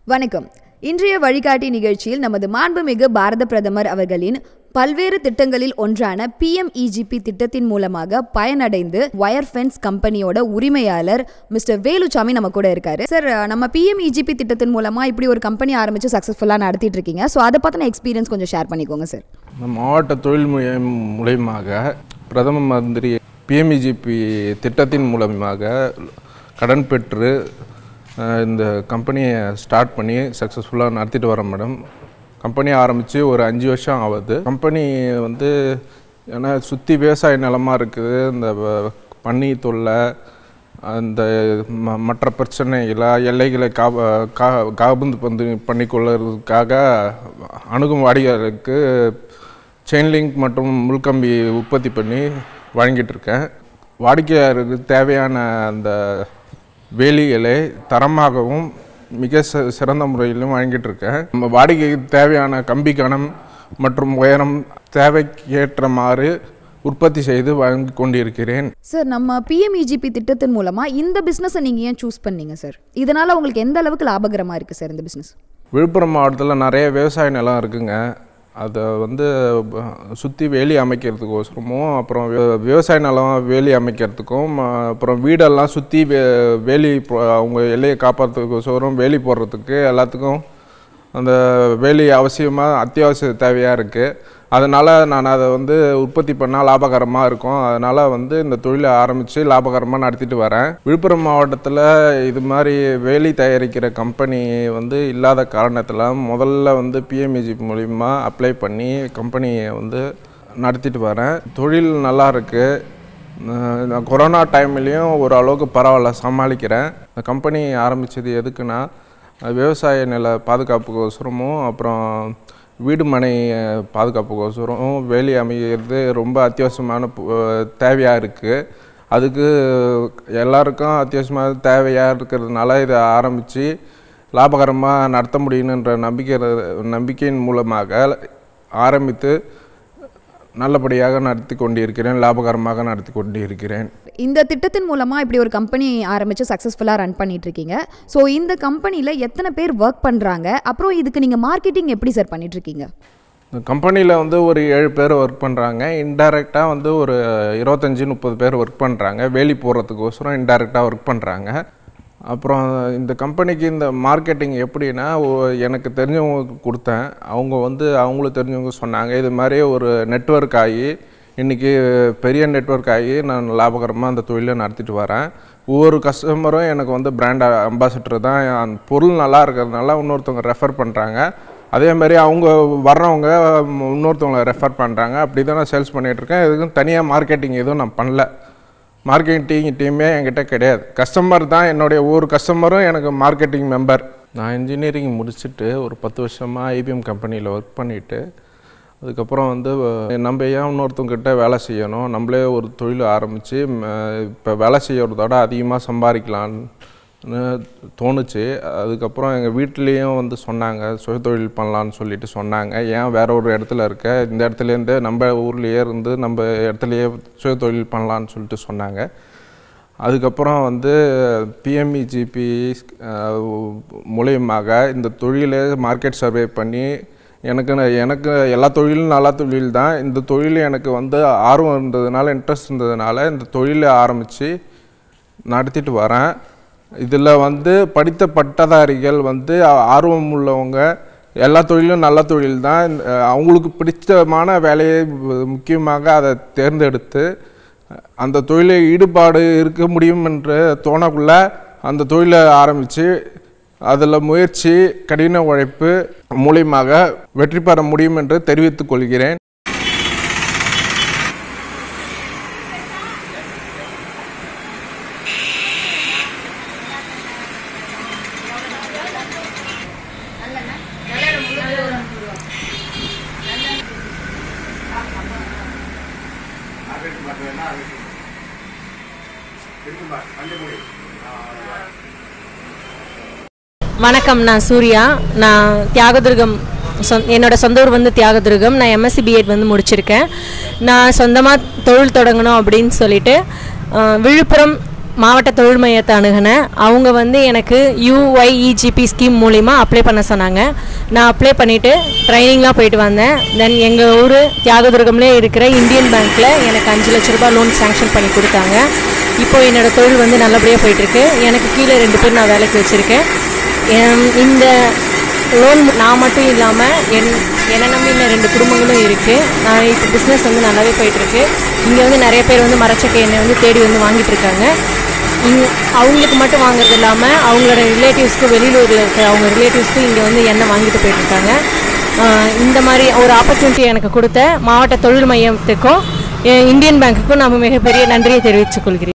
வணக்கம் இன்றைய வழிகாட்டி நிகழ்ச்சியில் நமது மாண்புமிகு பாரத பிரதமர் அவர்களின் பல்வேறு திட்டங்களில் ஒன்றான பிஎம்இஜிபி திட்டத்தின் மூலமாக பயனடைந்து வயர் ஃபென்ஸ் கம்பெனியோட உரிமையாளர் மிஸ்டர் வேலுச்சாமி நம்ம கூட இருக்காரு சார் நம்ம பிஎம்இஜிபி திட்டத்தின் மூலமா இப்படி ஒரு கம்பெனி ஆரம்பிச்சு சக்ஸஸ்ஃபுல்லாக நடத்திட்டு இருக்கீங்க ஸோ அதை பற்றின எக்ஸ்பீரியன்ஸ் கொஞ்சம் ஷேர் பண்ணிக்கோங்க சார் நம்ம மாவட்ட தொழில் முயம் மூலயமாக பிரதம மந்திரி பிஎம்இஜிபி திட்டத்தின் மூலமாக கடன் பெற்று அஹ், இந்த கம்பெனியை ஸ்டார்ட் பண்ணி சக்ஸஸ்ஃபுல்லாக நடத்திட்டு வரேன் மேடம் கம்பெனி ஆரம்பித்து ஒரு அஞ்சு வருஷம் ஆகுது கம்பெனி வந்து ஏன்னா சுற்றி விவசாய நிலமா இருக்குது இந்த வ- பன்னி தொல்லை அந்த ம மற்ற பிரச்சனைகளை எல்லைகளை காப கா காபந்து பந்து பண்ணிக்கொள்வதற்காக அணுகும் வாடிக்கையாளருக்கு செயின் லிங்க் மற்றும் முள்கம்பி உற்பத்தி பண்ணி வழங்கிட்டு இருக்கேன் வாடிக்கையாளருக்கு தேவையான அந்த வேலிகளை தரமாகவும் மிக சி சிறந்த முறையிலும் வழங்கிட்டு இருக்கேன் நம்ம வாடிக்கைக்கு தேவையான கம்பி கனம் மற்றும் உயரம் தேவைக்கு ஏற்றமாறு உற்பத்தி செய்து வழங்கி கொண்டிருக்கிறேன் சார் நம்ம பிஎம்இஜிபி திட்டத்தின் மூலமா இந்த பிஸ்னஸை நீங்கள் ஏன் சூஸ் பண்ணீங்க சார் இதனால உங்களுக்கு எந்த அளவுக்கு லாபகரமாக இருக்குது சார் இந்த பிஸ்னஸ் விழுப்புரம் மாவட்டத்தில் நிறைய விவசாய நிலம் இருக்குங்க அதை வந்து சுற்றி வேலி அமைக்கிறதுக்கோசரமும் அப்புறம் வி- விவசாய நிலம் வேலி அமைக்கிறதுக்கும் அஹ், அப்புறம் வீடெல்லாம் சுற்றி வே வேலி போ- அவங்க எல்லையை காப்பாற்றுறதுக்கோசரம் வேலி போடுறதுக்கு எல்லாத்துக்கும் அந்த வேலி அவசியமாக அத்தியாவசிய தேவையாக இருக்குது அதனால் நான் அதை வந்து உற்பத்தி பண்ணால் லாபகரமாக இருக்கும் அதனால் வந்து இந்த தொழிலை ஆரம்பித்து லாபகரமாக நடத்திட்டு வரேன் விழுப்புரம் மாவட்டத்தில் இது மாதிரி வேலி தயாரிக்கிற கம்பெனி வந்து இல்லாத காரணத்தில் முதல்ல வந்து பிஎம்இஜி மூலிமா அப்ளை பண்ணி கம்பெனியை வந்து நடத்திட்டு வரேன் தொழில் நல்லா இருக்குது நான் கொரோனா டைம்லேயும் ஓரளவுக்கு பரவாயில்ல சமாளிக்கிறேன் இந்த கம்பெனி ஆரம்பித்தது எதுக்குன்னா அது விவசாய நில பாதுகாப்புக்கோசரமும் அப்புறம் வீடு மனை அஹ், பாதுகாப்புக்கோசரம் வேலி அமைகிறது ரொம்ப அத்தியாவசியமான தேவையாக இருக்குது அதுக்கு எல்லாருக்கும் அத்தியாவசியமாக தேவையாக இருக்கிறதுனால இதை ஆரம்பித்து லாபகரமாக நடத்த முடியணுன்ற நம்பிக்கை நம்பிக்கையின் மூலமாக ஆரம்பித்து நல்லபடியாக நடத்தி கொண்டிருக்கிறேன் லாபகரமாக நடத்தி கொண்டிருக்கிறேன் இந்த திட்டத்தின் மூலமா இப்படி ஒரு கம்பெனி ஆரம்பிச்சு சக்ஸஸ்ஃபுல்லாக ரன் பண்ணிட்டு இருக்கீங்க ஸோ இந்த கம்பெனியில் எத்தனை பேர் ஒர்க் பண்ணுறாங்க அப்புறம் இதுக்கு நீங்கள் மார்க்கெட்டிங் எப்படி சார் பண்ணிட்டு இருக்கீங்க இந்த கம்பெனியில் வந்து ஒரு ஏழு பேர் ஒர்க் பண்ணுறாங்க இன்டைரக்டாக வந்து ஒரு இருபத்தஞ்சி முப்பது பேர் ஒர்க் பண்ணுறாங்க வேலி போடுறதுக்கோசரம் இன்டைரக்டாக ஒர்க் பண்ணுறாங்க அப்புறம் இந்த கம்பெனிக்கு இந்த மார்க்கெட்டிங் எப்படின்னா ஒ- எனக்கு தெரிஞ்சவங்களுக்கு கொடுத்தேன் அவங்க வந்து அவங்களுக்கு தெரிஞ்சவங்க சொன்னாங்க இது மாதிரி ஒரு நெட்வொர்க் ஆகி இன்றைக்கி பெரிய நெட்வொர்க் ஆகி நான் லாபகரமாக அந்த தொழிலை நடத்திட்டு வரேன் ஒவ்வொரு கஸ்டமரும் எனக்கு வந்து பிராண்ட் அம்பாசிடர் தான் அந்த பொருள் நல்லா இருக்கிறதுனால இன்னொருத்தவங்க ரெஃபர் பண்ணுறாங்க அதே மாதிரி அவங்க வர்றவங்க ம், இன்னொருத்தவங்களை ரெஃபர் பண்ணுறாங்க அப்படி தான் நான் சேல்ஸ் பண்ணிகிட்ருக்கேன் இதுக்கும் தனியாக மார்க்கெட்டிங் எதுவும் நான் பண்ணல மார்க்கெட்டிங் டீமே என்கிட்ட கிடையாது கஸ்டமர் தான் என்னுடைய ஒவ்வொரு கஸ்டமரும் எனக்கு மார்க்கெட்டிங் மெம்பர் நான் இன்ஜினியரிங் முடிச்சுட்டு ஒரு பத்து வருஷமாக ஐபிஎம் கம்பெனியில் ஒர்க் பண்ணிவிட்டு அதுக்கப்புறம் வந்து அஹ், நம்ம ஏன் இன்னொருத்தவங்கிட்ட வேலை செய்யணும் நம்மளே ஒரு தொழில் ஆரம்பித்து இப்போ வேலை செய்யறதோட அதிகமாக சம்பாதிக்கலான்னு தோணுச்சு அதுக்கப்புறம் எங்கள் வீட்லேயும் வந்து சொன்னாங்க சுயதொழில் பண்ணலான்னு சொல்லிட்டு சொன்னாங்க ஏன் வேற ஒரு இடத்துல இருக்க இந்த இடத்துலேருந்தே நம்ம ஊர்லேயே இருந்து நம்ம இடத்துலையே சுயதொழில் பண்ணலான்னு சொல்லிட்டு சொன்னாங்க அதுக்கப்புறம் வந்து பிஎம்இஜிபி மூலியமாக இந்த தொழிலை மார்க்கெட் சர்வே பண்ணி எனக்கு ந- எனக்கு எல்லா தொழிலும் நல்ல தொழில் தான் இந்த தொழில் எனக்கு வந்து ஆர்வம் இருந்ததுனால இன்ட்ரெஸ்ட் இருந்ததுனால இந்த தொழிலை ஆரம்பித்து நடத்திட்டு வரேன் இதில் வந்து படித்த பட்டதாரிகள் வந்து ஆ- ஆர்வம் உள்ளவங்க எல்லா தொழிலும் நல்ல தொழில் தான் இந்த- அவங்களுக்கு பிடிச்சமான வேலையை வ- முக்கியமாக அதை தேர்ந்தெடுத்து அந்த தொழிலை ஈடுபாடு இருக்க முடியும் என்று தோணக்குள்ள அந்த தொழிலை ஆரம்பித்து அதில் முயற்சி கடின உழைப்பு மூலியமாக வெற்றி பெற முடியும் என்று தெரிவித்துக் கொள்கிறேன் வணக்கம் நான் சூர்யா நான் தியாகதுர்கம் சொந் என்னோட சொந்த ஊர் வந்து தியாகதுர்கம் நான் எம்எஸ்சி பிஎட் வந்து முடிச்சிருக்கேன் நான் சொந்தமாக தொழில் தொடங்கணும் அப்படின்னு சொல்லிட்டு அஹ், விழுப்புரம் மாவட்ட தொழில் மையத்தை அணுகினேன் அவங்க வந்து எனக்கு யூஒய்இஜிபி ஸ்கீம் மூலிமா அப்ளை பண்ண சொன்னாங்க நான் அப்ளை பண்ணிவிட்டு ட்ரைனிங்லாம் போயிட்டு வந்தேன் தென் எங்கள் ஊர் தியாகதுர்கம்லேயே இருக்கிற இந்தியன் பேங்க்கில் எனக்கு அஞ்சு லட்ச ரூபாய் லோன் சேங்ஷன் பண்ணி கொடுத்தாங்க இப்போ என்னோடய தொழில் வந்து நல்லபடியாக போயிட்டுருக்கு எனக்கு கீழே ரெண்டு பேர் நான் வேலைக்கு வச்சுருக்கேன் எம், இந்த லோன் நான் மட்டும் இல்லாமல் என் என்னை நம்பி இன்னும் ரெண்டு குடும்பங்களும் இருக்குது நான் இப்போ பிஸ்னஸ் வந்து நல்லாவே போயிட்டுருக்கு இங்கே வந்து நிறைய பேர் வந்து மரச்சக்கை எண்ணெய் வந்து தேடி வந்து வாங்கிட்டு இருக்காங்க இங்க அவங்களுக்கு மட்டும் வாங்குறது இல்லாமல் அவங்களோட ரிலேட்டிவ்ஸ்க்கு வெளியூரில் இருக்கிற அவங்க ரிலேட்டிவ்ஸ்க்கு இங்கே வந்து எண்ணெய் வாங்கிட்டு போயிட்டுருக்காங்க ஆஹ் இந்த மாதிரி ஒரு ஆப்பர்ச்சுனிட்டி எனக்கு கொடுத்த மாவட்ட தொழில் மையத்துக்கும் எ- இந்தியன் பேங்க்குக்கும் நான் மிகப்பெரிய நன்றியை தெரிவித்துக் கொள்கிறேன்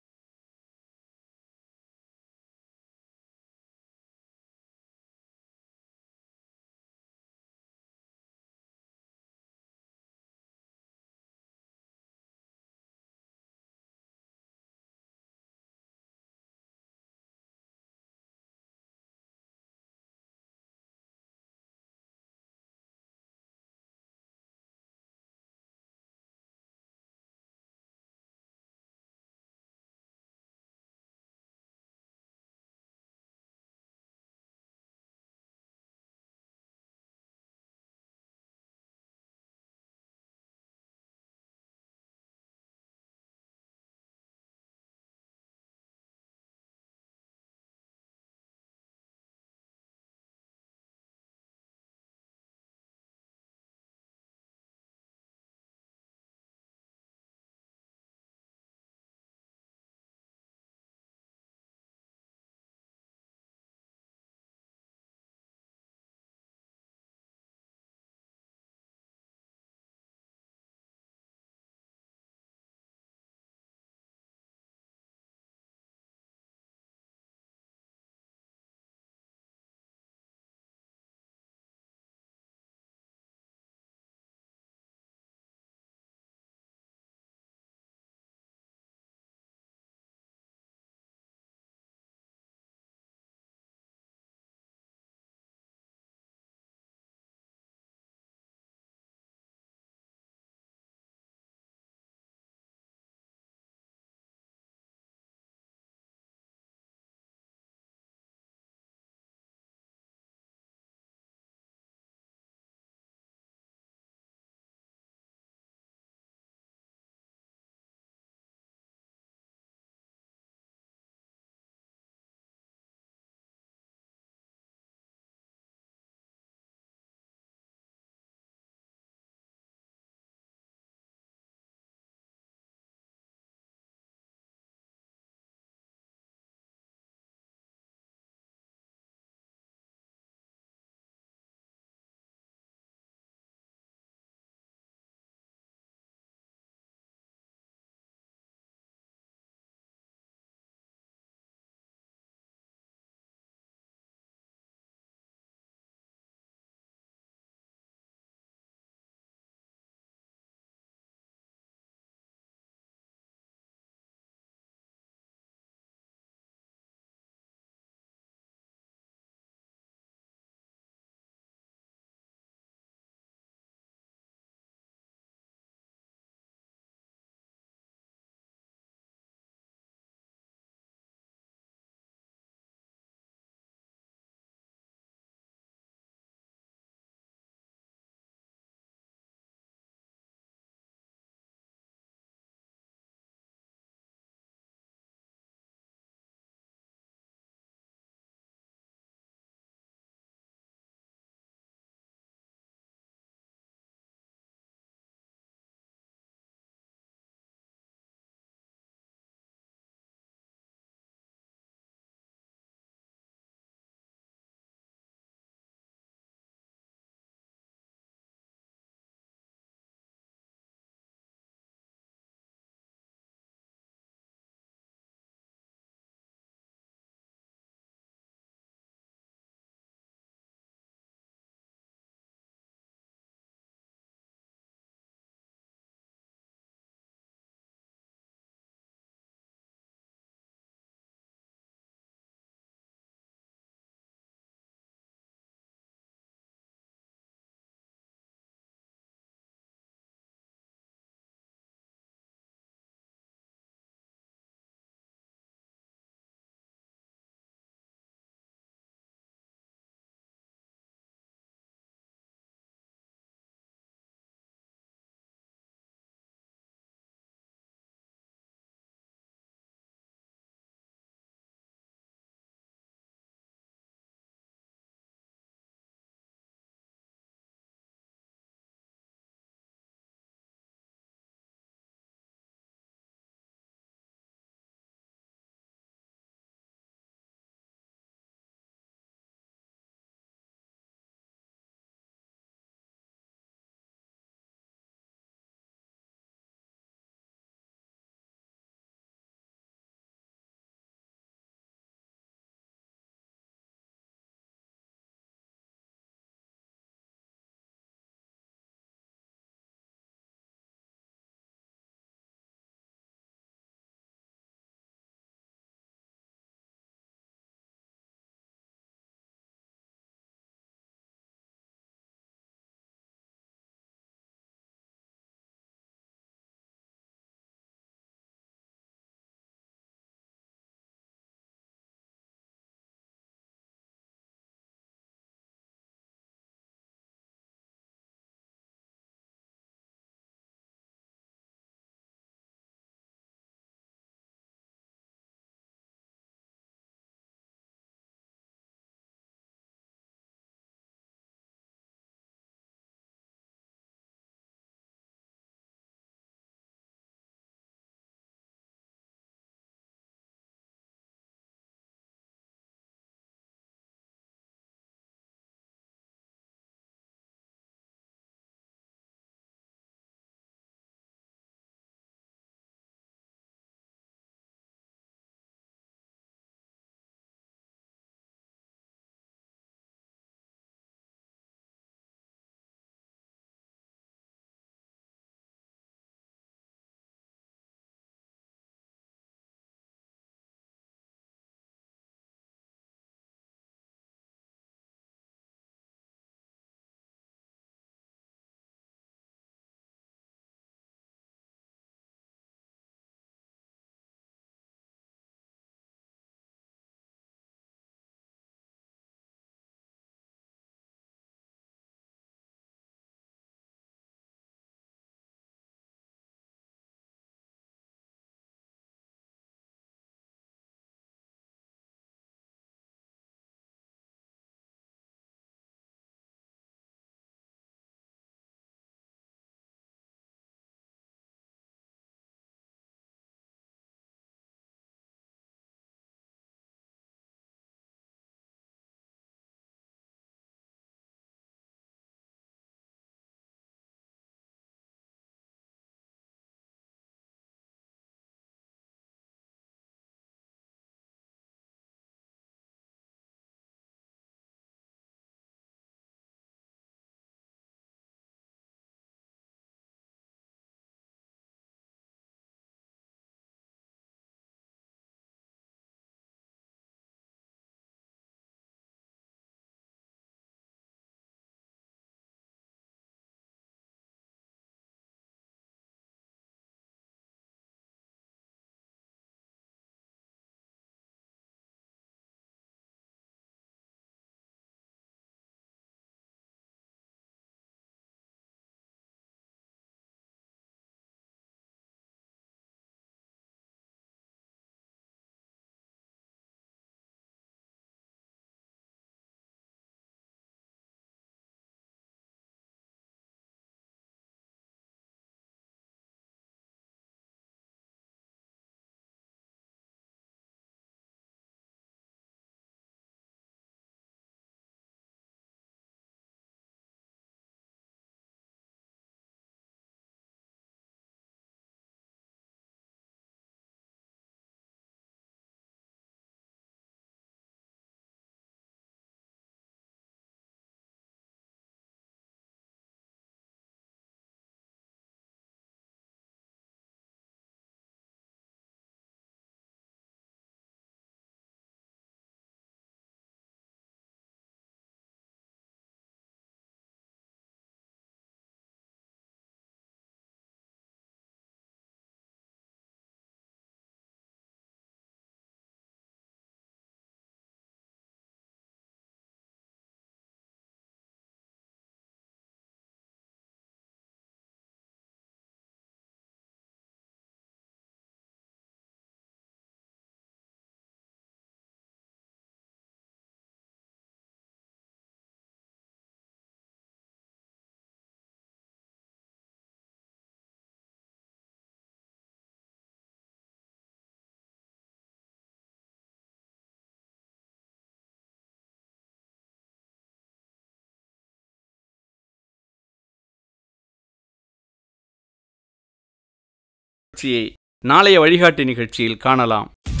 நிகழ்ச்சியை நாளைய வழிகாட்டி நிகழ்ச்சியில் காணலாம்